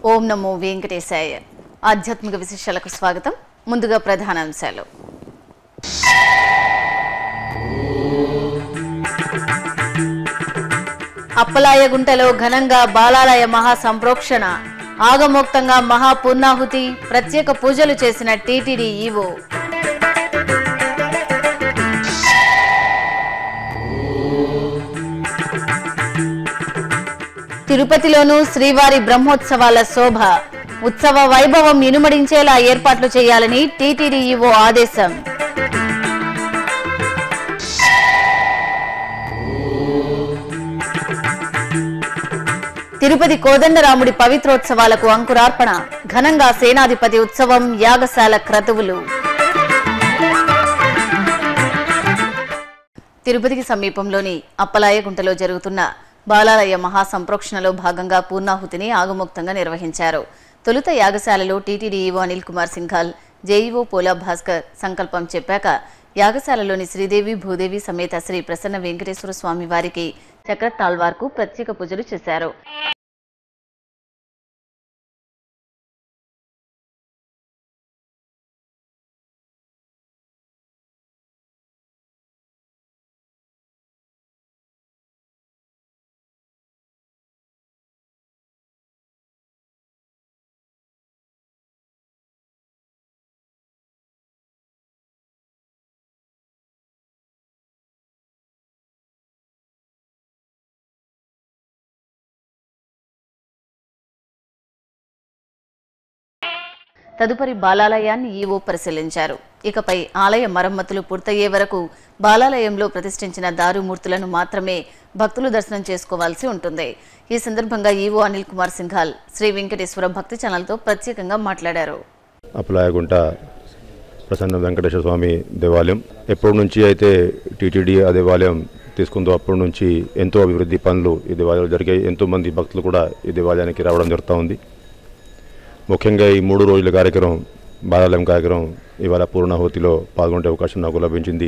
ఓం నమో వెంకటేశాయ ఆధ్యాత్మిక విశేషాలకు స్వాగతం ముందుగా ప్రధానాంశాలు అప్పలాయగుంటలో ఘనంగా బాలాలయ మహా సంప్రోక్షణ ఆగమోక్తంగా మహాపూర్ణాహుతి ప్రత్యేక పూజలు చేసిన టీటీడీ ఈవో తిరుపతిలోనూ శ్రీవారి బ్రహ్మోత్సవాల శోభ ఉత్సవ వైభవం ఇనుమడించేలా ఏర్పాట్లు చేయాలని టీటీడీ ఈవో ఆదేశం తిరుపతి కోదండరాముడి పవిత్రోత్సవాలకు అంకురార్పణ ఘనంగా సేనాధిపతి ఉత్సవం యాగశాల క్రతువులు తిరుపతికి సమీపంలోని అప్పలాయగుంటలో జరుగుతున్న బాలాలయ మహాసంప్రోక్షణలో భాగంగా పూర్ణాహుతిని ఆగమోక్తంగా నిర్వహించారు తొలుత యాగశాలలో TTD EO Anil Kumar Singhal JEO Pola Bhaskar సంకల్పం చెప్పాక యాగశాలలోని శ్రీదేవి భూదేవి సమేత శ్రీ ప్రసన్న వెంకటేశ్వర స్వామి వారికి చక్రతాళ్వార్కు ప్రత్యేక పూజలు చేశారు తదుపరి బాలాలయాన్ని ఈవో పరిశీలించారు ఇకపై ఆలయ మరమ్మతులు పూర్తయ్యే వరకు బాలాలయంలో ప్రతిష్ఠించిన దారుమూర్తులను మాత్రమే భక్తులు దర్శనం చేసుకోవాల్సి ఉంటుంది ఈ సందర్భంగా ఈవో అనిల్ కుమార్ సింఘాల్ శ్రీ వెంకటేశ్వర భక్తి ఛానల్తో ప్రత్యేకంగా మాట్లాడారు అప్పలాయగుంట ప్రసన్న వెంకటేశ్వర స్వామి దేవాలయం ఎప్పటి నుంచి అయితే టీటీడీ ఆ దేవాలయం తీసుకుందో అప్పటి నుంచి ఎంతో అభివృద్ధి పనులు ఈ దేవాలయంలో జరిగాయి ఎంతోమంది భక్తులు కూడా ఈ దేవాలయానికి రావడం జరుగుతూ ఉంది ముఖ్యంగా ఈ మూడు రోజుల కార్యక్రమం బాలాలయం కార్యక్రమం ఇవాళ పూర్ణాహుతిలో పాల్గొనే అవకాశం నాకు లభించింది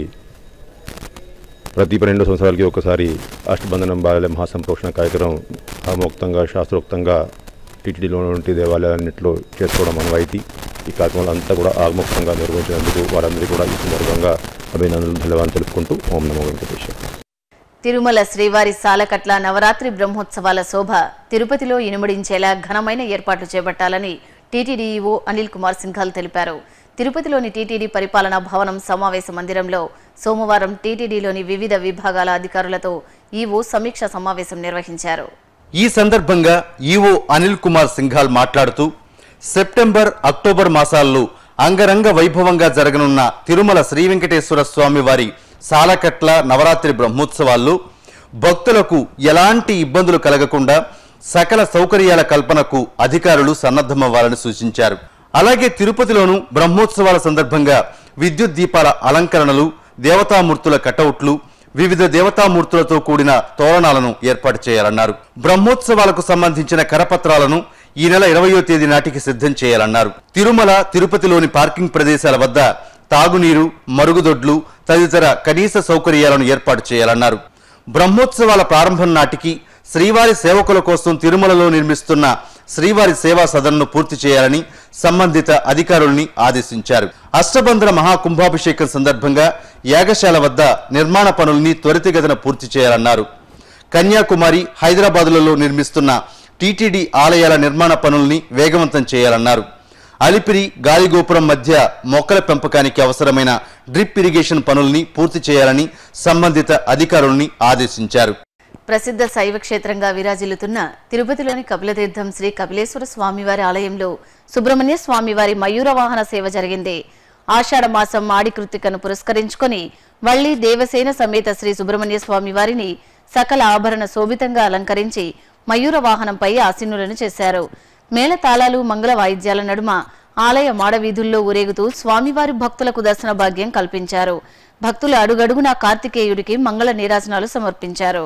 ప్రతి పన్నెండు సంవత్సరాలకి ఒకసారి అష్టబంధనం బాలాలయ మహాసంప్రోక్షణ కార్యక్రమం ఆమోక్తంగా శాస్త్రోక్తంగా టీటీడీలో నుండి దేవాలయాన్నింటిలో చేసుకోవడం అనవాయితీ ఈ కార్యక్రమాలు అంతా కూడా ఆగమోక్తంగా నిర్వహించినందుకు వారందరికీ కూడా ఈ సందర్భంగా అభినందనలు ధన్యవాదాలు తెలుపుకుంటూ ఓం నమో వెంకటేశ్వర తిరుమల శ్రీవారి సాలకట్ల నవరాత్రి బ్రహ్మోత్సవాల శోభ తిరుపతిలో ఇనుమడించేలా ఘనమైన ఏర్పాట్లు చేపట్టాలని టీటీడీ ఈవో అనిల్ కుమార్ సింఘాల్ తెలిపారు తిరుపతిలోని టీటీడీ పరిపాలనా భవనం సమావేశ మందిరంలో సోమవారం టీటీడీలోని వివిధ విభాగాల అధికారులతో ఈవో సమీక్ష సమావేశం నిర్వహించారు ఈ సందర్భంగా ఈవో అనిల్ కుమార్ సింఘాల్ మాట్లాడుతూ సెప్టెంబర్ అక్టోబర్ మాసాల్లో అంగరంగ వైభవంగా జరగనున్న తిరుమల శ్రీ వెంకటేశ్వర స్వామి వారి సాలకట్ల నవరాత్రి బ్రహ్మోత్సవాల్లో భక్తులకు ఎలాంటి ఇబ్బందులు కలగకుండా సకల సౌకర్యాల కల్పనకు అధికారులు సన్నద్ధమవ్వాలని సూచించారు అలాగే తిరుపతిలోను బ్రహ్మోత్సవాల సందర్భంగా విద్యుత్ దీపాల అలంకరణలు దేవతామూర్తుల కటౌట్లు వివిధ దేవతామూర్తులతో కూడిన తోరణాలను ఏర్పాటు చేయాలన్నారు బ్రహ్మోత్సవాలకు సంబంధించిన కరపత్రాలను ఈ నెల ఇరవయో తేదీ నాటికి సిద్ధం చేయాలన్నారు తిరుమల తిరుపతిలోని పార్కింగ్ ప్రదేశాల వద్ద తాగునీరు మరుగుదొడ్లు తదితర కనీస సౌకర్యాలను ఏర్పాటు చేయాలన్నారు బ్రహ్మోత్సవాల ప్రారంభం నాటికి శ్రీవారి సేవకుల కోసం తిరుమలలో నిర్మిస్తున్న శ్రీవారి సేవా సదన్ను పూర్తి చేయాలని సంబంధిత అధికారుల్ని ఆదేశించారు అష్టబంధన మహాకుంభాభిషేకం సందర్భంగా యాగశాల వద్ద నిర్మాణ పనుల్ని త్వరితగతిన పూర్తి చేయాలన్నారు కన్యాకుమారి హైదరాబాదులలో నిర్మిస్తున్న టీటీడీ ఆలయాల నిర్మాణ పనుల్ని వేగవంతం చేయాలన్నారు అలిపిరి గాలిగోపురం మధ్య మొక్కల పెంపకానికి అవసరమైన డ్రిప్ ఇరిగేషన్ పనుల్ని పూర్తి చేయాలని సంబంధిత అధికారుల్ని ఆదేశించారు ప్రసిద్ధ శైవ క్షేత్రంగా విరాజిల్లుతున్న తిరుపతిలోని కపిలతీర్థం శ్రీ కపిలేశ్వర స్వామివారి ఆలయంలో సుబ్రహ్మణ్య స్వామివారి మయూర వాహన సేవ జరిగింది ఆషాఢ మాసం ఆడి కృతికను పురస్కరించుకొని వల్లి దేవసేన సమేత శ్రీ సుబ్రహ్మణ్య స్వామి వారిని సకల ఆభరణ శోభితంగా అలంకరించి మయూర వాహనంపై ఆసీనులను చేశారు మేళతాళాలు మంగళ వాయిద్యాల నడుమ ఆలయ మాడవీధుల్లో ఊరేగుతూ స్వామివారి భక్తులకు దర్శన భాగ్యం కల్పించారు భక్తులు అడుగడుగునా కార్తికేయుడికి మంగళ నీరాజనాలు సమర్పించారు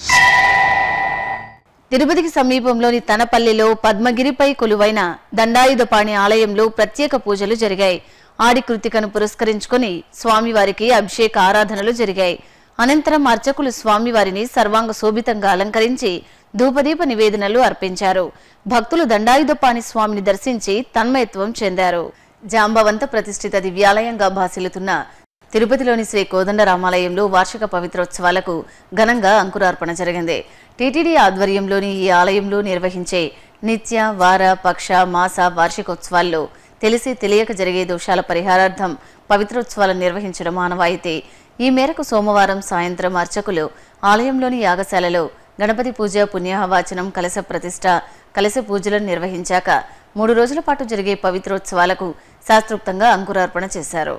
తిరుపతికి సమీపంలోని తనపల్లిలో పద్మగిరిపై కొలువైన దండాయుధపాణి ఆలయంలో ప్రత్యేక పూజలు జరిగాయి ఆడి కృతికను పురస్కరించుకొని స్వామివారికి అభిషేక ఆరాధనలు జరిగాయి అనంతరం అర్చకులు స్వామివారిని సర్వాంగ శోభితంగా అలంకరించి ధూపదీప నివేదనలు అర్పించారు భక్తులు దండాయుధపాణి స్వామిని దర్శించి తన్మయత్వం చెందారు జాంబవంత ప్రతిష్ఠిత దివ్యాలయంగా భాసిల్లుతున్న తిరుపతిలోని శ్రీ కోదండరామాలయంలో వార్షిక పవిత్రోత్సవాలకు ఘనంగా అంకురార్పణ జరిగింది టీటీడీ ఆధ్వర్యంలోని ఈ ఆలయంలో నిర్వహించే నిత్య వార పక్ష మాస వార్షికోత్సవాల్లో తెలిసి తెలియక జరిగే దోషాల పరిహారార్థం పవిత్రోత్సవాలను నిర్వహించడం ఆనవాయితీ ఈ మేరకు సోమవారం సాయంత్రం అర్చకులు ఆలయంలోని యాగశాలలో గణపతి పూజ పుణ్యహవాచనం కలశ ప్రతిష్ట కలశ పూజలను నిర్వహించాక మూడు రోజుల పాటు జరిగే పవిత్రోత్సవాలకు శాస్త్రోక్తంగా అంకురార్పణ చేశారు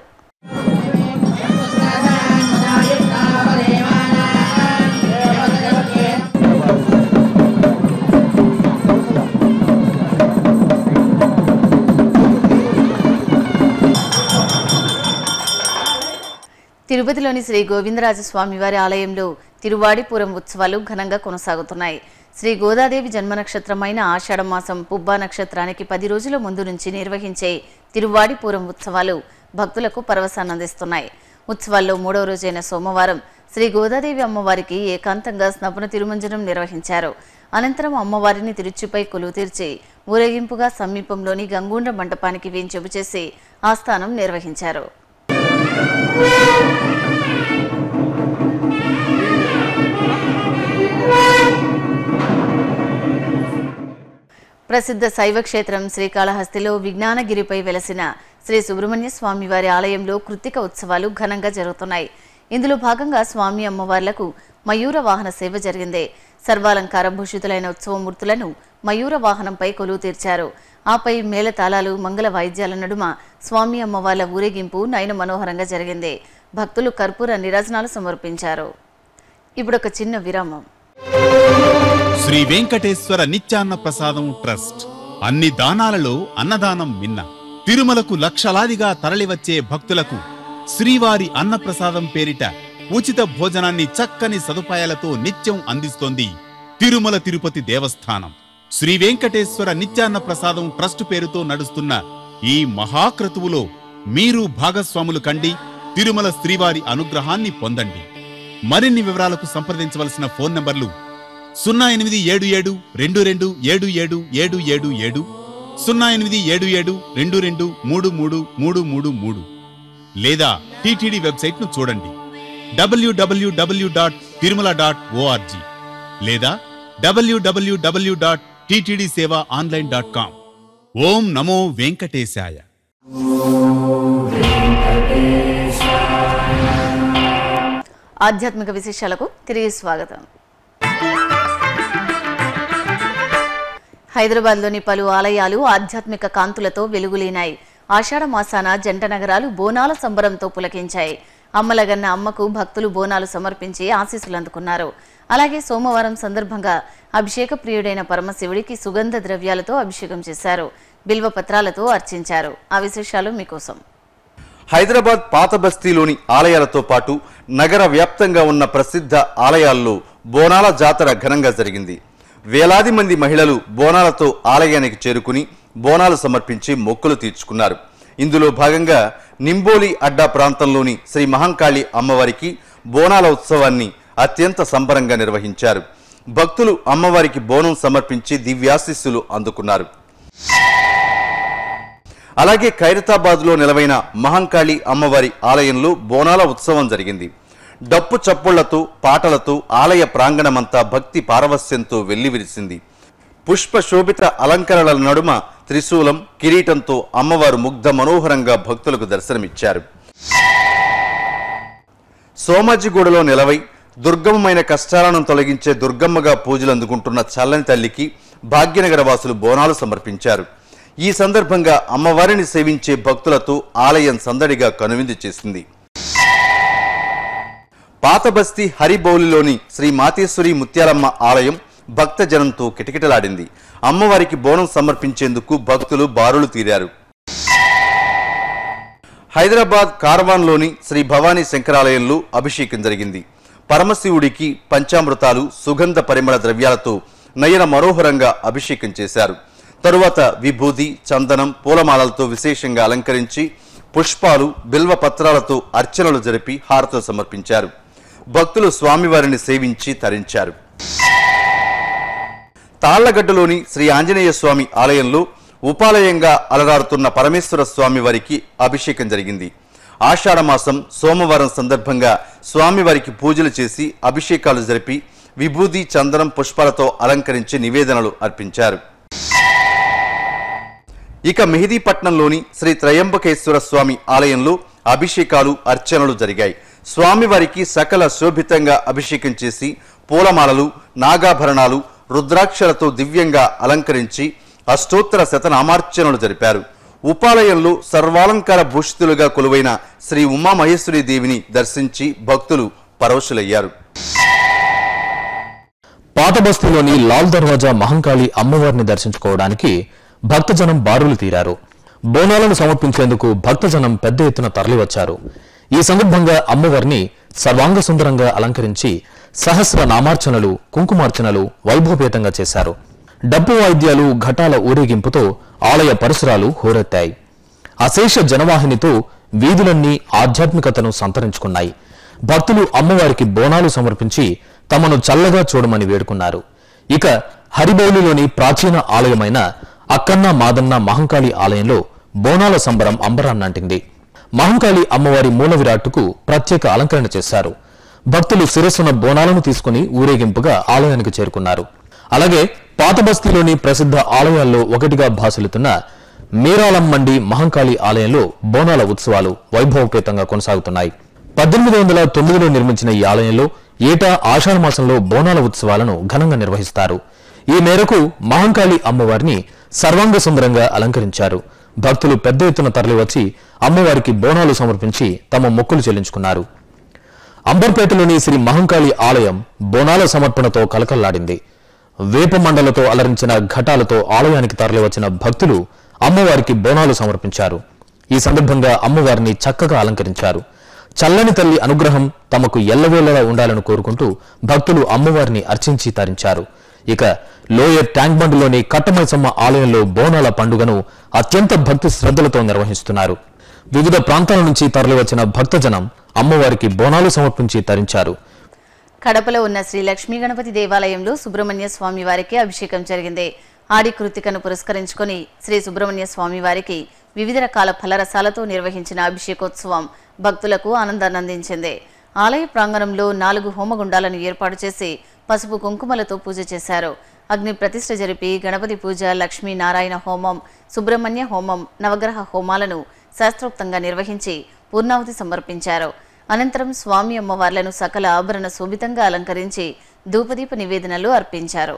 తిరుపతిలోని శ్రీ గోవిందరాజస్వామి వారి ఆలయంలో తిరువాడిపురం ఉత్సవాలు ఘనంగా కొనసాగుతున్నాయి శ్రీ గోదాదేవి జన్మ నక్షత్రమైన ఆషాఢ మాసం పుబ్బా నక్షత్రానికి పది రోజుల ముందు నుంచి నిర్వహించే తిరువాడిపురం ఉత్సవాలు భక్తులకు పరవశానందిస్తున్నాయి ఉత్సవాల్లో మూడవ రోజైన సోమవారం శ్రీ గోదాదేవి అమ్మవారికి ఏకాంతంగా స్నపన తిరుమంజనం నిర్వహించారు అనంతరం అమ్మవారిని తిరుచిపై కొలువు తీర్చి ఊరేగింపుగా సమీపంలోని గంగూండ్ర మంటపానికి వేంచెపు చేసి ఆస్థానం నిర్వహించారు ప్రసిద్ధ శైవ క్షేత్రం శ్రీకాళహస్తిలో విజ్ఞానగిరిపై వెలసిన శ్రీ సుబ్రహ్మణ్య స్వామి వారి ఆలయంలో కృత్తిక ఉత్సవాలు ఘనంగా జరుగుతున్నాయి ఇందులో భాగంగా స్వామి అమ్మవార్లకు మయూర వాహన సేవ జరిగింది సర్వాలంకార భూషితులైన ఉత్సవమూర్తులను మయూర వాహనంపై కొలువు తీర్చారు ఆపై మేళతాళాలు మంగళ వాయిద్యాల నడుమ స్వామి అమ్మవార్ల ఊరేగింపు నయన మనోహరంగా జరిగింది భక్తులు కర్పూర నిరజనాలు సమర్పించారు ఇప్పుడొక చిన్న విరామం శ్రీ వెంకటేశ్వర నిత్యాన్న ప్రసాదం ట్రస్ట్ అన్ని దానాలలో అన్నదానం మిన్న తిరుమలకు లక్షలాదిగా తరలివచ్చే భక్తులకు శ్రీవారి అన్నప్రసాదం పేరిట ఉచిత భోజనాన్ని చక్కని సదుపాయాలతో నిత్యం అందిస్తోంది తిరుమల తిరుపతి దేవస్థానం శ్రీ వెంకటేశ్వర నిత్యాన్న ప్రసాదం ట్రస్ట్ పేరుతో నడుస్తున్న ఈ మహాక్రతువులో మీరు భాగస్వాములు కండి తిరుమల శ్రీవారి అనుగ్రహాన్ని పొందండి మరిన్ని వివరాలకు సంప్రదించవలసిన ఫోన్ నంబర్లు సున్నా ఎనిమిది ఏడు ఏడు రెండు రెండు ఏడు ఏడు ఏడు ఏడు ఏడు సున్నా ఎనిమిది ఏడు ఏడు రెండు రెండు మూడు మూడు మూడు మూడు మూడు లేదా టీటీడీ వెబ్సైట్ ను చూడండి WWW dot Tirumala dot ORG లేదా WWW dot TTD Seva online dot com ఓం నమో వెంకటేశాయ ఆధ్యాత్మిక విశేషాలకు తిరిగి స్వాగతం హైదరాబాద్లోని పలు ఆలయాలు ఆధ్యాత్మిక కాంతులతో వెలుగులీనాయి ఆషాఢ మాసాన జంట నగరాలు బోనాల సంబరంతో పులకించాయి అమ్మలగన్న అమ్మకు భక్తులు బోనాలు సమర్పించి ఆశీస్సులు అందుకున్నారు అలాగే సోమవారం సందర్భంగా అభిషేక ప్రియుడైన పరమశివుడికి సుగంధ ద్రవ్యాలతో అభిషేకం చేశారు బిల్వ పత్రాలతో అర్చించారు ఆ విశేషాలు మీకోసం హైదరాబాద్ పాత బస్తీలోని ఆలయాలతో పాటు నగర వ్యాప్తంగా ఉన్న ప్రసిద్ధ ఆలయాల్లో బోనాల జాతర ఘనంగా జరిగింది వేలాది మంది మహిళలు బోనాలతో ఆలయానికి చేరుకుని బోనాలు సమర్పించి మొక్కులు తీర్చుకున్నారు ఇందులో భాగంగా నింబోలి అడ్డా ప్రాంతంలోని శ్రీ మహంకాళి అమ్మవారికి బోనాల ఉత్సవాన్ని అత్యంత సంబరంగా నిర్వహించారు భక్తులు అమ్మవారికి బోనం సమర్పించి దివ్యాశిస్సులు అందుకున్నారు అలాగే ఖైరతాబాద్లో నిలవైన మహంకాళి అమ్మవారి ఆలయంలో బోనాల ఉత్సవం జరిగింది డప్పు చప్పుళ్లతో పాటలతో ఆలయ ప్రాంగణమంతా భక్తి పారవస్యంతో వెల్లివిరిసింది పుష్ప శోభిత అలంకరణల నడుమ త్రిశూలం కిరీటంతో అమ్మవారు ముగ్ధ మనోహరంగా భక్తులకు దర్శనమిచ్చారు సోమాజిగూడలో నిలవై దుర్గమమైన కష్టాలను తొలగించే దుర్గమ్మగా పూజలు అందుకుంటున్న చల్లని తల్లికి భాగ్యనగర వాసులు బోనాలు సమర్పించారు ఈ సందర్భంగా అమ్మవారిని సేవించే భక్తులతో ఆలయం సందడిగా కనువిందు చేసింది పాతబస్తీ హరిబౌలిలోని శ్రీ మాతేశ్వరి ముత్యాలమ్మ ఆలయం భక్తజనంతో కిటకిటలాడింది అమ్మవారికి బోనం సమర్పించేందుకు భక్తులు బారులు తీరారు హైదరాబాద్ కార్వాన్లోని శ్రీ భవానీ శంకరాలయంలో అభిషేకం జరిగింది పరమశివుడికి పంచామృతాలు సుగంధ పరిమళ ద్రవ్యాలతో నయన మనోహరంగా అభిషేకం చేశారు తరువాత విభూది చందనం పూలమాలలతో విశేషంగా అలంకరించి పుష్పాలు బిల్వ పత్రాలతో అర్చనలు జరిపి హారతులు సమర్పించారు భక్తులు స్వామివారిని సేవించి తరించారు తాళ్లగడ్డలోని శ్రీ ఆంజనేయ స్వామి ఆలయంలో ఉపాలయంగా అలరారుతున్న పరమేశ్వర స్వామి వారికి అభిషేకం జరిగింది ఆషాఢ మాసం సోమవారం సందర్భంగా స్వామివారికి పూజలు చేసి అభిషేకాలు జరిపి విభూది చందనం పుష్పాలతో అలంకరించి నివేదనలు అర్పించారు ఇక మెహిదీపట్నంలోని శ్రీ త్రయంబకేశ్వర స్వామి ఆలయంలో అభిషేకాలు అర్చనలు జరిగాయి స్వామివారికి సకల శోభితంగా అభిషేకం చేసి పూలమాలలు నాగాభరణాలు రుద్రాక్షలతో దివ్యంగా అలంకరించి అష్టోత్తర శతనామార్చనలు జరిపారు ఉపాలయంలో సర్వాలంకార భూషితులుగా కొలువైన శ్రీ ఉమామహేశ్వరి దేవిని దర్శించి భక్తులు పరవశులయ్యారు పాత బస్తీలోని లాల్ దర్వాజా మహంకాళి అమ్మవారిని దర్శించుకోవడానికి భక్తజనం బారులు తీరారు బోనాలను సమర్పించేందుకు భక్తజనం పెద్ద ఎత్తున తరలివచ్చారు ఈ సందర్భంగా అమ్మవారిని సర్వాంగ సుందరంగా అలంకరించి సహస్ర నామార్చనలు కుంకుమార్చనలు వైభవపేతంగా చేశారు డప్పు వాయిద్యాలు ఘటాల ఊరేగింపుతో ఆలయ పరిసరాలు హోరెత్తాయి అశేష జనవాహినితో వీధులన్నీ ఆధ్యాత్మికతను సంతరించుకున్నాయి భక్తులు అమ్మవారికి బోనాలు సమర్పించి తమను చల్లగా చూడమని వేడుకున్నారు ఇక హరిబౌలిలోని ప్రాచీన ఆలయమైన అక్కన్న మాదన్న మహంకాళి ఆలయంలో బోనాల సంబరం అంబరాన్నంటింది మహంకాళి అమ్మవారి మూల విరాట్టుకు ప్రత్యేక అలంకరణ చేశారు భక్తులు శిరస్సున బోనాలను తీసుకుని ఊరేగింపుగా ఆలయానికి చేరుకున్నారు అలాగే పాత బస్తీలోని ప్రసిద్ధ ఆలయాల్లో ఒకటిగా భాసిల్లుతున్న మీరాలం మండి మహంకాళి ఆలయంలో బోనాల ఉత్సవాలు వైభవపేతంగా కొనసాగుతున్నాయి పద్దెనిమిది వందల తొమ్మిదిలో నిర్మించిన ఈ ఆలయంలో ఏటా ఆషాఢ మాసంలో బోనాల ఉత్సవాలను ఘనంగా నిర్వహిస్తారు ఈ మేరకు మహంకాళి అమ్మవారిని సర్వాంగ సుందరంగా అలంకరించారు భక్తులు పెద్ద ఎత్తున తరలివచ్చి అమ్మవారికి బోనాలు సమర్పించి తమ మొక్కులు చెల్లించుకున్నారు అంబర్పేటలోని శ్రీ మహంకాళి ఆలయం బోనాల సమర్పణతో కలకల్లాడింది వేప మండలతో అలరించిన ఘటాలతో ఆలయానికి తరలివచ్చిన భక్తులు అమ్మవారికి బోనాలు సమర్పించారు ఈ సందర్భంగా అమ్మవారిని చక్కగా అలంకరించారు చల్లని తల్లి అనుగ్రహం తమకు ఎల్లవేళలా ఉండాలని కోరుకుంటూ భక్తులు అమ్మవారిని అర్చించి తరించారు ఇక లోయర్ ట్యాంక్ బండ్లోని కట్టమైసమ్మ ఆలయంలో బోనాల పండుగను అత్యంత భక్తి శ్రద్ధలతో నిర్వహిస్తున్నారు వివిధ ప్రాంతాల నుంచి తరలివచ్చిన భక్తజనం అమ్మవారికి బోనాలు సమర్పించి తరించారు కడపలో ఉన్న శ్రీ లక్ష్మీ గణపతి దేవాలయంలో సుబ్రహ్మణ్య స్వామి వారికి అభిషేకం జరిగింది ఆడి కృతికను పురస్కరించుకొని శ్రీ సుబ్రహ్మణ్య స్వామి వారికి వివిధ రకాల ఫలరసాలతో నిర్వహించిన అభిషేకోత్సవం భక్తులకు ఆనందాన్ని అందించింది ఆలయ ప్రాంగణంలో నాలుగు హోమగుండాలను ఏర్పాటు చేసి పసుపు కుంకుమలతో పూజ చేశారు అగ్ని ప్రతిష్ఠ జరిపి గణపతి పూజ లక్ష్మీ నారాయణ హోమం సుబ్రహ్మణ్య హోమం నవగ్రహ హోమాలను శాస్త్రోక్తంగా నిర్వహించి పూర్ణావతి సమర్పించారు అనంతరం స్వామి అమ్మవార్లను సకల ఆభరణ శోభితంగా అలంకరించి ధూపదీప నివేదనలు అర్పించారు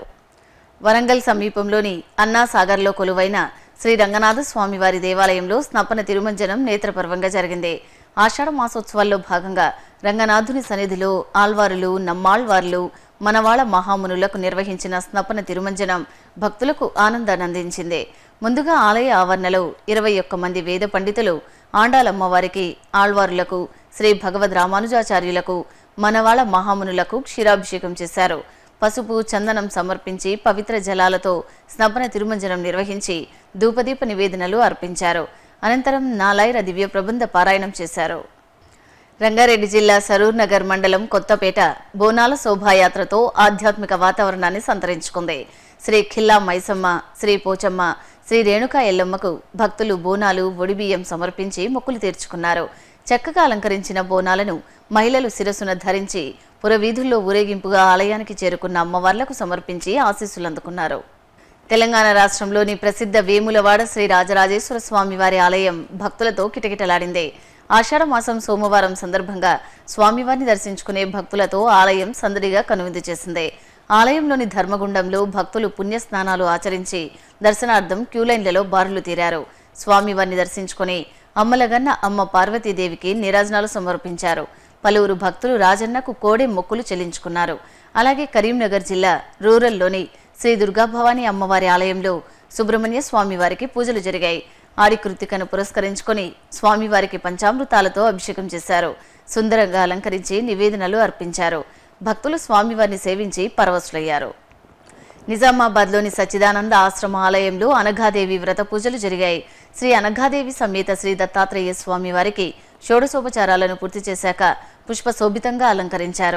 వరంగల్ సమీపంలోని అన్నాసాగర్లో కొలువైన శ్రీ రంగనాథ స్వామివారి దేవాలయంలో స్నపన తిరుమంజనం నేత్రపర్వంగా జరిగింది ఆషాఢ మాసోత్సవాల్లో భాగంగా రంగనాథుని సన్నిధిలో ఆల్వారులు నమ్మాళ్వార్లు మనవాళ మహామునులకు నిర్వహించిన స్నపన తిరుమంజనం భక్తులకు ఆనందాన్ని అందించింది ముందుగా ఆలయ ఆవరణలో ఇరవై ఒక్క మంది వేద పండితులు ఆండాలమ్మవారికి ఆళ్వారులకు శ్రీ భగవద్ రామానుజాచార్యులకు మనవాళ మహామునులకు క్షీరాభిషేకం చేశారు పసుపు చందనం సమర్పించి పవిత్ర జలాలతో స్నపన తిరుమంజనం నిర్వహించి ధూపదీప నివేదనలు అర్పించారు అనంతరం నాలాయిర దివ్య ప్రబంధ పారాయణం చేశారు రంగారెడ్డి జిల్లా సరూర్ నగర్ మండలం కొత్తపేట బోనాల శోభాయాత్రతో ఆధ్యాత్మిక వాతావరణాన్ని సంతరించుకుంది శ్రీ ఖిల్లా మైసమ్మ శ్రీ పోచమ్మ శ్రీ రేణుకా ఎల్లమ్మకు భక్తులు బోనాలు ఒడిబియ్యం సమర్పించి మొక్కులు తీర్చుకున్నారు చక్కగా అలంకరించిన బోనాలను మహిళలు శిరస్సున ధరించి పురవీధుల్లో ఊరేగింపుగా ఆలయానికి చేరుకున్న అమ్మవార్లకు సమర్పించి ఆశీస్సులు అందుకున్నారు తెలంగాణ రాష్ట్రంలోని ప్రసిద్ధ వేములవాడ శ్రీ రాజరాజేశ్వర స్వామి వారి ఆలయం భక్తులతో కిటకిటలాడింది ఆషాఢ మాసం సోమవారం సందర్భంగా స్వామివారిని దర్శించుకునే భక్తులతో ఆలయం సందడిగా కనువిందు చేసింది ఆలయంలోని ధర్మగుండంలో భక్తులు పుణ్యస్నానాలు ఆచరించి దర్శనార్థం క్యూలైన్లలో బారులు తీరారు స్వామివారిని దర్శించుకుని అమ్మలగన్న అమ్మ పార్వతీదేవికి నీరాజనాలు సమర్పించారు పలువురు భక్తులు రాజన్నకు కోడె మొక్కులు చెల్లించుకున్నారు అలాగే కరీంనగర్ జిల్లా రూరల్లోని శ్రీ దుర్గాభవాని అమ్మవారి ఆలయంలో సుబ్రహ్మణ్య స్వామి వారికి పూజలు జరిగాయి ఆడి కృతికను పురస్కరించుకొని స్వామివారికి పంచామృతాలతో అభిషేకం చేశారు సుందరంగా అలంకరించి నివేదనలు అర్పించారు భక్తులు స్వామివారిని సేవించి పరవశులయ్యారు నిజామాబాద్లోని సచ్చిదానంద ఆశ్రమ ఆలయంలో అనఘాదేవి వ్రత పూజలు జరిగాయి శ్రీ అనఘాదేవి సమేత శ్రీ దత్తాత్రేయ స్వామి వారికి షోడశోపచారాలను పూర్తి చేశాక పుష్పశోభితంగా అలంకరించారు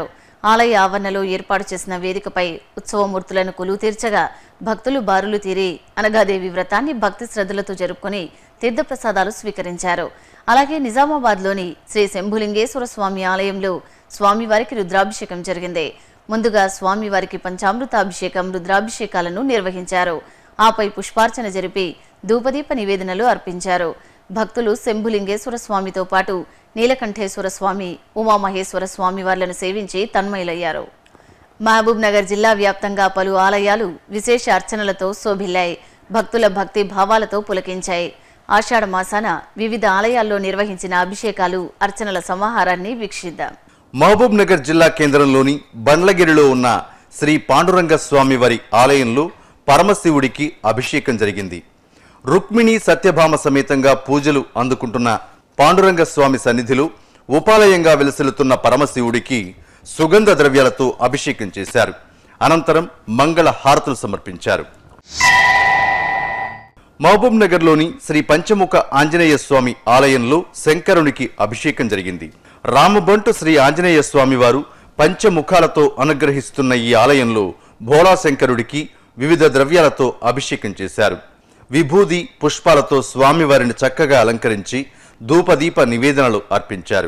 ఆలయ ఆవరణలో ఏర్పాటు చేసిన వేదికపై ఉత్సవమూర్తులను కొలువు తీర్చగా భక్తులు బారులు తీరి అనగాదేవి వ్రతాన్ని భక్తి శ్రద్ధలతో జరుపుకుని తీర్థప్రసాదాలు స్వీకరించారు అలాగే నిజామాబాద్లోని శ్రీ శంభులింగేశ్వర స్వామి ఆలయంలో స్వామివారికి రుద్రాభిషేకం జరిగింది ముందుగా స్వామివారికి పంచామృతాభిషేకం రుద్రాభిషేకాలను నిర్వహించారు ఆపై పుష్పార్చన జరిపి ధూపదీప నివేదనలు అర్పించారు భక్తులు శంభులింగేశ్వర స్వామితో పాటు నీలకంఠేశ్వర స్వామి ఉమామహేశ్వర స్వామి వార్లను సేవించి తన్మయులయ్యారు మహబూబ్ నగర్ జిల్లా వ్యాప్తంగా పలు ఆలయాలు విశేష అర్చనలతో శోభిల్లాయి భక్తుల భక్తి భావాలతో పులకించాయి ఆషాఢ మాసాన వివిధ ఆలయాల్లో నిర్వహించిన అభిషేకాలు అర్చనల సమాహారాన్ని వీక్షిద్దాం మహబూబ్ నగర్ జిల్లా కేంద్రంలోని బండ్లగిరిలో ఉన్న శ్రీ పాండురంగ స్వామి వారి ఆలయంలో పరమశివుడికి అభిషేకం జరిగింది రుక్మిణి సత్యభామ సమేతంగా పూజలు అందుకుంటున్న పాండురంగ స్వామి సన్నిధిలో ఉపాలయంగా వెలసిల్లుతున్న పరమశివుడికి సుగంధ ద్రవ్యాలతో అభిషేకం చేశారు అనంతరం మంగళ హారతులు సమర్పించారు మహబూబ్ నగర్లోని శ్రీ పంచముఖ ఆంజనేయ స్వామి ఆలయంలో శంకరునికి అభిషేకం జరిగింది రామబంటు శ్రీ ఆంజనేయ స్వామి వారు పంచముఖాలతో అనుగ్రహిస్తున్న ఈ ఆలయంలో భోళా శంకరుడికి వివిధ ద్రవ్యాలతో అభిషేకం చేశారు విభూది పుష్పాలతో స్వామివారిని చక్కగా అలంకరించి ధూపదీప నివేదనలు అర్పించారు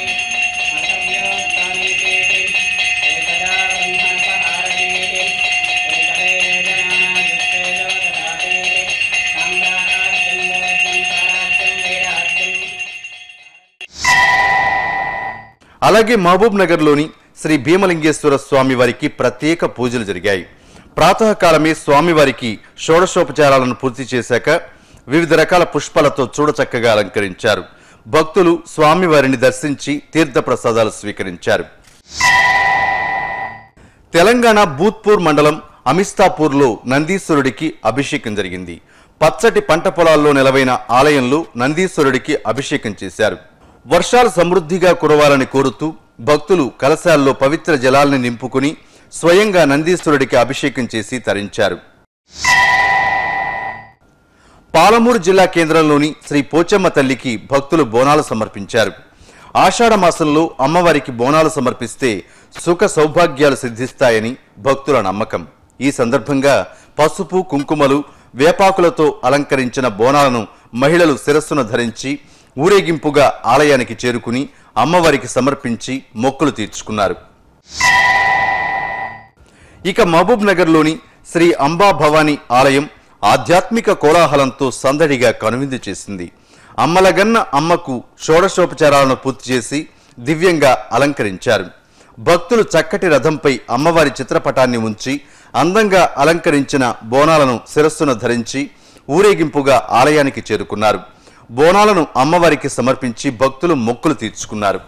అలాగే మహబూబ్ నగర్లోని శ్రీ భీమలింగేశ్వర స్వామి వారికి ప్రత్యేక పూజలు జరిగాయి ప్రాతకాలమే స్వామివారికి షోడశోపచారాలను పూర్తి చేశాక వివిధ రకాల పుష్పాలతో చూడచక్కగా అలంకరించారు భక్తులు స్వామివారిని దర్శించి తీర్థప్రసాదాలు స్వీకరించారు తెలంగాణ భూత్పూర్ మండలం అమిస్తాపూర్లో నందీశ్వరుడికి అభిషేకం జరిగింది పచ్చటి పంట పొలాల్లో నెలవైన ఆలయంలో నందీశ్వరుడికి అభిషేకం చేశారు వర్షాలు సమృద్ధిగా కురవాలని కోరుతూ భక్తులు కలశాల్లో పవిత్ర జలాల్ని నింపుకుని స్వయంగా నందీశ్వరుడికి అభిషేకం చేసి తరించారు పాలమూరు జిల్లా కేంద్రంలోని శ్రీ పోచమ్మ తల్లికి భక్తులు బోనాలు సమర్పించారు ఆషాఢ మాసంలో అమ్మవారికి బోనాలు సమర్పిస్తే సుఖ సౌభాగ్యాలు సిద్ధిస్తాయని భక్తుల నమ్మకం ఈ సందర్భంగా పసుపు కుంకుమలు వేపాకులతో అలంకరించిన బోనాలను మహిళలు శిరస్సును ధరించి ఊరేగింపుగా ఆలయానికి చేరుకుని అమ్మవారికి సమర్పించి మొక్కులు తీర్చుకున్నారు ఇక మహబూబ్ నగర్లోని శ్రీ అంబా భవానీ ఆలయం ఆధ్యాత్మిక కోలాహలంతో సందడిగా కనువిందు చేసింది అమ్మలగన్న అమ్మకు షోడశోపచారాలను పూర్తి చేసి దివ్యంగా అలంకరించారు భక్తులు చక్కటి రథంపై అమ్మవారి చిత్రపటాన్ని ఉంచి అందంగా అలంకరించిన బోనాలను శిరస్సును ధరించి ఊరేగింపుగా ఆలయానికి చేరుకున్నారు బోనాలను అమ్మవారికి సమర్పించి భక్తులు మొక్కులు తీర్చుకున్నారు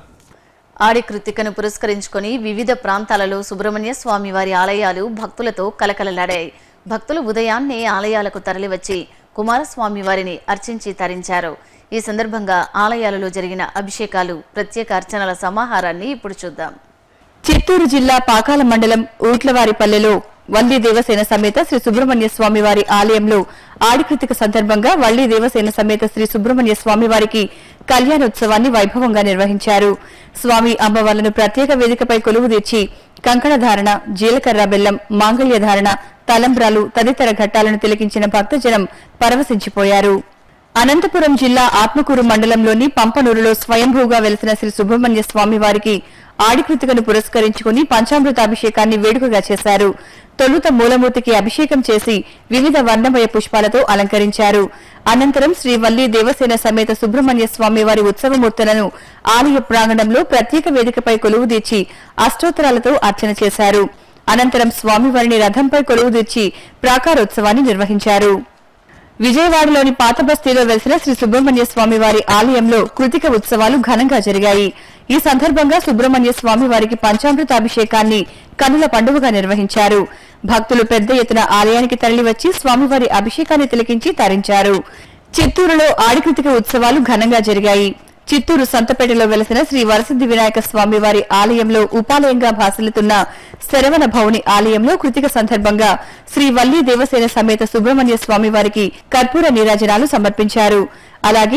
ఆడి కృతికను పురస్కరించుకొని వివిధ ప్రాంతాలలో సుబ్రహ్మణ్య స్వామి వారి ఆలయాలు భక్తులతో కలకలలాడాయి భక్తులు ఉదయాన్నే ఆలయాలకు తరలివచ్చి కుమారస్వామి వారిని అర్చించి తరించారు ఈ సందర్భంగా ఆలయాలలో జరిగిన అభిషేకాలు ప్రత్యేక అర్చనల సమాహారాన్ని ఇప్పుడు చూద్దాం చిత్తూరు జిల్లా పాకాల మండలం ఊట్లవారిపల్లెలో వల్లి దేవసేన సమేత శ్రీ సుబ్రహ్మణ్య స్వామి వారి ఆలయంలో ఆడికృతిక సందర్భంగా వల్లి దేవసేన సమేత శ్రీ సుబ్రహ్మణ్య స్వామి వారికి కళ్యాణోత్సవాన్ని వైభవంగా నిర్వహించారు స్వామి అమ్మవార్లను ప్రత్యేక వేదికపై కొలువు తీర్చి కంకణ ధారణ జీలకర్ర బెల్లం మాంగళ్య ధారణ తలంబ్రాలు తదితర ఘట్టాలను తిలకించిన భక్తజనం పరవశించిపోయారు అనంతపురం జిల్లా ఆత్మకూరు మండలంలోని పంపనూరులో స్వయంభూగా వెలిసిన శ్రీ సుబ్రహ్మణ్య స్వామి వారికి ఆడికృతికను పురస్కరించుకుని పంచామృతాభిషేకాన్ని వేడుకగా చేశారు తొలుత మూలమూర్తికి అభిషేకం చేసి వివిధ వర్ణమయ పుష్పాలతో అలంకరించారు అనంతరం శ్రీ వల్లి దేవసేన సమేత సుబ్రహ్మణ్య స్వామి వారి ఉత్సవమూర్తులను ఆలయ ప్రాంగణంలో ప్రత్యేక వేదికపై కొలువు తీర్చి అష్టోత్తరాలతో అర్చన చేశారు అనంతరం స్వామివారిని రథంపై కొలువు తీర్చి ప్రాకారోత్సవాన్ని నిర్వహించారు విజయవాడలోని పాత బస్తీలో వెలిసిన శ్రీ సుబ్రహ్మణ్య స్వామి వారి ఆలయంలో కృతిక ఉత్సవాలు ఘనంగా జరిగాయి ఈ సందర్భంగా సుబ్రహ్మణ్య స్వామి వారికి పంచామృతాభిషేకాన్ని కనుల పండుగగా నిర్వహించారు భక్తులు పెద్ద ఎత్తున ఆలయానికి తరలివచ్చి స్వామివారి అభిషేకాన్ని తిలకించి తరించారు చిత్తూరులో ఆడికృతిక ఉత్సవాలు ఘనంగా జరిగాయి చిత్తూరు సంతపేటలో వెలసిన శ్రీ వరసిద్ధి వినాయక స్వామి వారి ఆలయంలో ఉపాలయంగా భాసిల్లుతున్న శరవణ భౌని ఆలయంలో కృతిక సందర్భంగా శ్రీ వల్లి దేవసేన సమేత సుబ్రహ్మణ్య స్వామి వారికి కర్పూర నీరాజనాలు సమర్పించారు అలాగే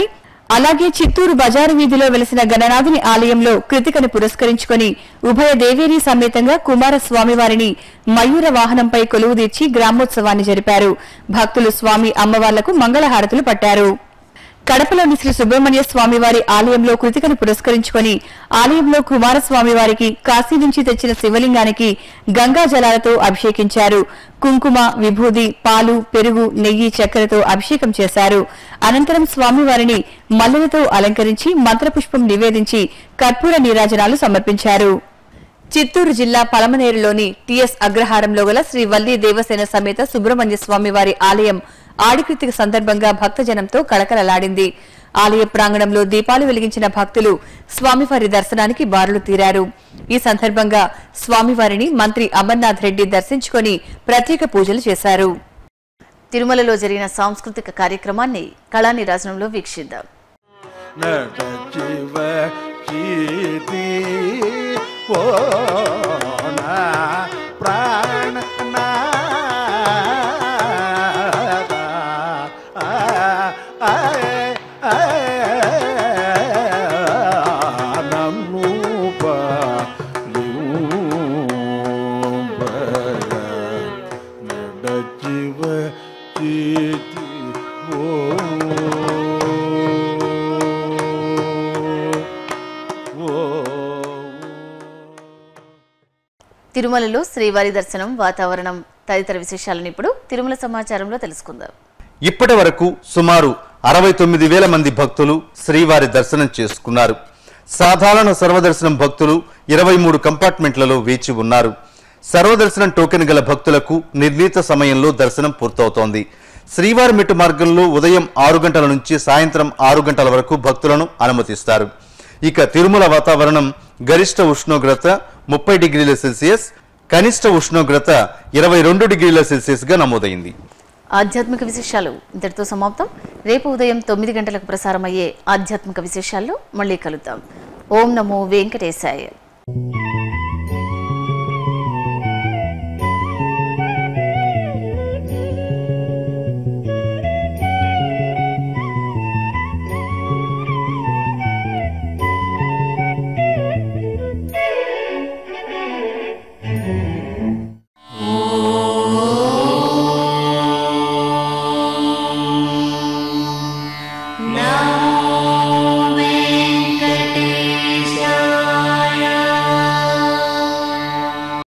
అలాగే చిత్తూరు బజారు వీధిలో వెలిసిన గణనాథుని ఆలయంలో కృతికను పురస్కరించుకొని ఉభయ దేవేరీ సమేతంగా కుమారస్వామి వారిని మయూర వాహనంపై కొలువుదీర్చి గ్రామోత్సవాన్ని జరిపారు భక్తులు స్వామి అమ్మవార్లకు మంగళహారతులు పట్టారు కడపలోని శ్రీ సుబ్రహ్మణ్య స్వామి వారి ఆలయంలో కృతికను పురస్కరించుకొని ఆలయంలో కుమారస్వామి వారికి కాశీ నుంచి తెచ్చిన శివలింగానికి గంగా జలాలతో అభిషేకించారు కుంకుమ విభూది పాలు పెరుగు నెయ్యి చక్కెరతో అభిషేకం చేశారు అనంతరం స్వామివారిని మల్లెలతో అలంకరించి మంత్రపుష్పం నివేదించి కర్పూర నీరాజనాలు సమర్పించారు చిత్తూరు జిల్లా పలమనేరులోని టిఎస్ అగ్రహారంలో గల శ్రీ వల్లి దేవసేన సమేత సుబ్రహ్మణ్య స్వామి వారి ఆలయం ఆడికృతిక సందర్భంగా భక్తజనంతో కళకళలాడింది ఆలయ ప్రాంగణంలో దీపాలు వెలిగించిన భక్తులు స్వామివారి దర్శనానికి బారులు తీరారు ఈ సందర్భంగా స్వామివారిని మంత్రి అమర్నాథ్ రెడ్డి దర్శించుకొని ప్రత్యేక పూజలు చేశారు తిరుమలలో జరిగిన సాంస్కృతిక కార్యక్రమాన్ని కళానిరాజనంలో వీక్షిద్దాం నటచివ చీతి ఓన ప్రాణ నడచివ చీతి ఓ తిరుమలలో శ్రీవారి దర్శనం వాతావరణం తదితర విశేషాలను ఇప్పుడు తిరుమల సమాచారంలో తెలుసుకుందాం ఇప్పటి వరకు సుమారు అరవై తొమ్మిది వేల మంది భక్తులు శ్రీవారి దర్శనం చేసుకున్నారు సాధారణ సర్వదర్శనం భక్తులు ఇరవై మూడు కంపార్ట్మెంట్లలో వేచి ఉన్నారు సర్వదర్శనం టోకెన్ గల భక్తులకు నిర్ణీత సమయంలో దర్శనం పూర్తవుతోంది శ్రీవారి మెట్టు మార్గంలో ఉదయం ఆరు గంటల నుంచి సాయంత్రం ఆరు గంటల వరకు భక్తులను అనుమతిస్తారు ఇక తిరుమల వాతావరణం గరిష్ట ఉష్ణోగ్రత ముప్పై డిగ్రీల సెల్సియస్ కనిష్ట ఉష్ణోగ్రత ఇరవై రెండు డిగ్రీల సెల్సియస్ గా నమోదైంది ఆధ్యాత్మిక విశేషాలు ఇంతటితో సమాప్తం రేపు ఉదయం తొమ్మిది గంటలకు ప్రసారమయ్యే ఆధ్యాత్మిక విశేషాల్లో మళ్ళీ కలుద్దాం ఓం నమో వెంకటేశాయ